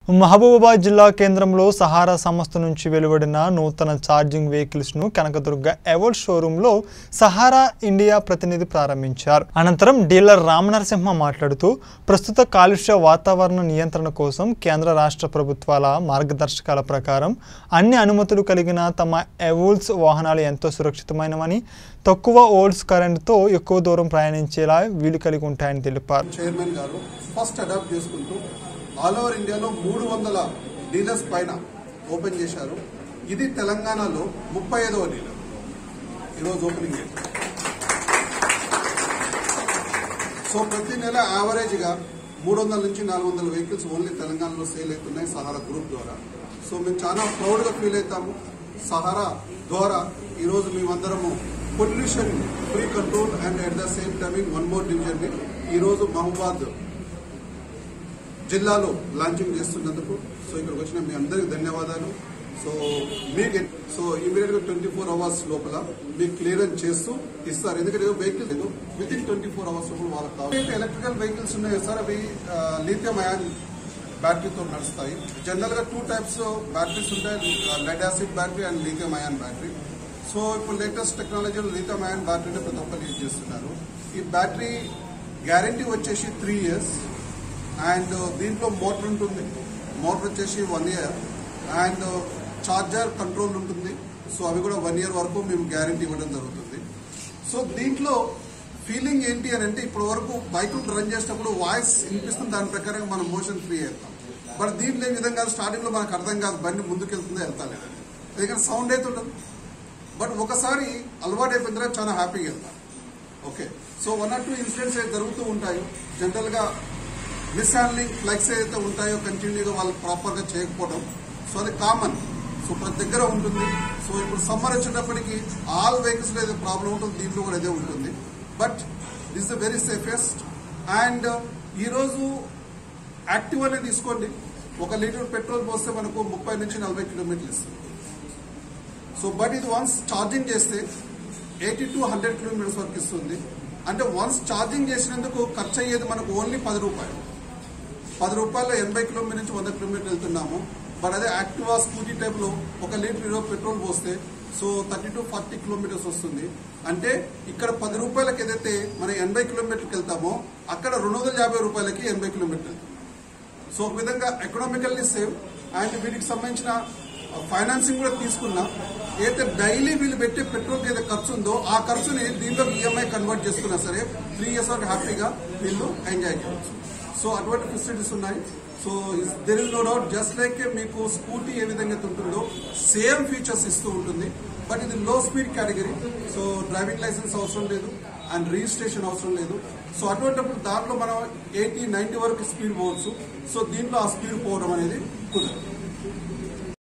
మహబూబాబాద్ జిల్లా కేంద్రంలో సహారా సంస్థ నుంచి వెలువడిన నూతన ఛార్జింగ్ వెహికల్స్ ను కనకదుర్గ ఎవోల్డ్ షోరూంలో సహారా ఇండియా ప్రతినిధి ప్రారంభించారు అనంతరం డీలర్ రామనరసింహ మాట్లాడుతూ ప్రస్తుత కాలుష్య వాతావరణ నియంత్రణ కోసం కేంద్ర రాష్ట్ర ప్రభుత్వాల మార్గదర్శకాల ప్రకారం అన్ని అనుమతులు కలిగిన తమ ఎవోల్స్ వాహనాలు ఎంతో సురక్షితమైనవని తక్కువ ఓల్డ్స్ కరెంటుతో ఎక్కువ దూరం ప్రయాణించేలా వీలు కలిగి ఉంటాయని తెలిపారు చైర్మన్ గారు ఫస్ట్ అడాప్ట్ చేసుకుంటూ ఆల్ ఓవర్ ఇండియాలో మూడు వందల డీలర్స్ పైన ఓపెన్ చేశారు ఇది తెలంగాణలో ముప్పై ఐదవ డీలర్ ఈరోజు ఓపెనింగ్ డేట్ సో ప్రతి నెల యావరేజ్ గా మూడు వందల నుంచి నాలుగు వందల వెహికల్స్ ఓన్లీ తెలంగాణలో సేల్ అవుతున్నాయి సహారా గ్రూప్ ద్వారా సో మేము చాలా ప్రౌడ్ గా ఫీల్ అవుతాము సహారా ద్వారా ఈరోజు మేమందరము pollution free control and at the same timing one more division ని ఈరోజు మహబాద్ జిల్లాలో లాంచింగ్ చేస్తున్నందుకు సో ఇక్కడికి వచ్చిన మీ అందరికి ధన్యవాదాలు సో మీకు సో ఇమీడియట్ గా ట్వంటీ ఫోర్ అవర్స్ లోపల మీకు క్లియరెన్స్ చేస్తూ ఇస్తారు ఎందుకంటే వెహికల్ లేదు within twenty four hours లోపల వాళ్ళకి కావాలి ఎలక్ట్రికల్ వెహికల్స్ ఉన్నాయి సార్ అవి లీథియం అయాన్ బ్యాటరీతో నడుస్తాయి జనరల్ గా టూ టైప్స్ బ్యాటరీస్ ఉంటాయి lead acid battery and lithium ion battery so ఇప్పుడు లేటెస్ట్ టెక్నాలజీలో లీథియం అయాన్ బ్యాటరీని ప్రతి ఒక్కరు యూజ్ చేస్తున్నారు ఈ బ్యాటరీ గ్యారంటీ వచ్చేసి త్రీ ఇయర్స్ అండ్ దీంట్లో మోటార్ ఉంటుంది మోటార్ వచ్చేసి one year and charger control ఉంటుంది సో అవి కూడా వన్ ఇయర్ వరకు మేము గ్యారంటీ ఇవ్వడం జరుగుతుంది సో దీంట్లో ఫీలింగ్ ఏంటి అని అంటే ఇప్పటి వరకు బైక్ రన్ చేసేటప్పుడు వాయిస్ వినిపిస్తుంది దాని ప్రకారం మనం మోషన్ ఫ్రీ అవుతాం బట్ దీంట్లో ఈ విధంగా స్టార్టింగ్ లో మనకు అర్థం కాదు బండి ముందుకు వెళ్తుందో వెళ్తా లేదని ఎందుకంటే సౌండ్ అయితే ఉండదు బట్ ఒకసారి అలవాటు అయిపోయిన తర్వాత చాలా హ్యాపీగా వెళ్తాం okay so one or two incidents అయితే జరుగుతూ ఉంటాయి జనరల్ గా మిస్ హ్యాండ్లింగ్ ఫ్లెక్స్ ఏదైతే ఉంటాయో కంటిన్యూగా వాళ్ళు ప్రాపర్ గా చేయకపోవడం సో అది కామన్ సో ప్రతి దగ్గర ఉంటుంది సో ఇప్పుడు సమ్మర్ వచ్చేటప్పటికి ఆల్ వెహికల్స్ లో ఏదో ప్రాబ్లం ఉంటుంది దీంట్లో కూడా అదే ఉంటుంది but this the very safest and ఈ రోజు యాక్టివ్ అనే తీసుకోండి ఒక లీటర్ పెట్రోల్ పోస్తే మనకు ముప్పై నుంచి నలభై కిలోమీటర్లు ఇస్తుంది సో బట్ ఇది వన్స్ ఛార్జింగ్ చేస్తే ఎయిటీ టు హండ్రెడ్ కిలోమీటర్స్ వరకు ఇస్తుంది అంటే వన్స్ ఛార్జింగ్ చేసినందుకు ఖర్చు అయ్యేది మనకు ఓన్లీ పది రూపాయలు పది రూపాయలు ఎనభై కిలోమీటర్ నుంచి వంద కిలోమీటర్లు వెళ్తున్నాము బట్ అదే యాక్టివా స్కూటీ టైప్ లో ఒక లీటర్ ఇరవై పెట్రోల్ పోస్తే so thirty to forty kilometres వస్తుంది అంటే ఇక్కడ పది రూపాయలకి ఏదైతే మనం ఎనభై కిలోమీటర్కి వెళ్తామో అక్కడ రెండు వందల యాభై రూపాయలకి ఎనభై కిలోమీటర్లు సో ఒక విధంగా ఎకనామికల్లీ సేవ్ అండ్ వీటికి సంబంధించిన ఫైనాన్సింగ్ కూడా తీసుకున్నా ఏదైతే డైలీ వీళ్ళు పెట్టే పెట్రోల్ ఏదైతే ఖర్చు ఉందో ఆ ఖర్చుని దీంట్లో ఈఎంఐ కన్వర్ట్ చేసుకున్నా సరే త్రీ ఇయర్స్ వరకు హ్యాపీగా వీళ్ళు ఎంజాయ్ చేయవచ్చు సో అటువంటి ఫెసిలిటీస్ ఉన్నాయి so there is no doubt just like మీకు స్కూటీ ఏ విధంగా అయితే ఉంటుందో సేమ్ ఫీచర్స్ ఇస్తూ ఉంటుంది బట్ ఇది low speed category so driving licence అవసరం లేదు అండ్ రిజిస్ట్రేషన్ అవసరం లేదు సో అటువంటిప్పుడు దాంట్లో మనం ఎయిటీ నైన్టీ వరకు స్పీడ్ పోవచ్చు సో దీంట్లో ఆ స్పీడ్ పోవడం అనేది కుదరదు